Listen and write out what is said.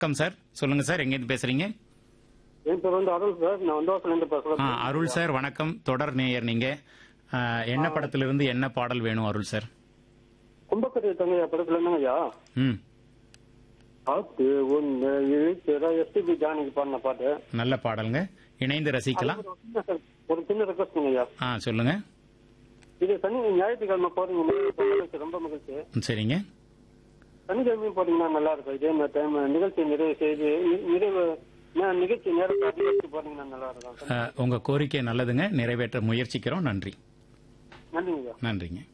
வணக்கம் சார் சொல்லுங்க சார் எங்கேருந்து பேசுறீங்க என் பேர் வந்து அருள் சார் நான் வந்தவாசிலேருந்து ஆ, பேசுகிறேன் அருள் சார் வணக்கம் தொடர் நேயர் நீங்க ஆ, என்ன படத்திலிருந்து என்ன பாடல் வேணும் அருள் சார் கும்பக்கரை தங்கையா படத்துல என்னங்க ஐயா ம் காத்து ஒன்று இழுக்கிற எஸ்டிபி ஜானிக்கு பாடின பாட்டு நல்ல பாடலுங்க இணைந்து ரசிக்கலாம் ஒரு சின்ன- ஒரு சின்ன ரெக்வஸ்ட்ங்க ஐயா ஆ சொல்லுங்க இது சனி ஞாயிற்றுக்கிழமை போறீங்க மகிழ்ச்சி ரொம்ப மகிழ்ச்சி ம், சரிங்க சனிக்கிழமையும் போறீங்கன்னா நல்லா இருக்கும் இதே மாதிரி டைம் நிகழ்ச்சி நிறைவு செய்து நி- நிறைவு நே- நிகழ்ச்சி நேரத்தை அதிகரித்து போறீங்கன்னா நல்லா இருக்கும் ஆ, உங்க கோரிக்கை நல்லதுங்க நிறைவேற்ற முயற்சிக்கிறோம் நன்றி நன்றிங்க ஐயா நன்றிங்க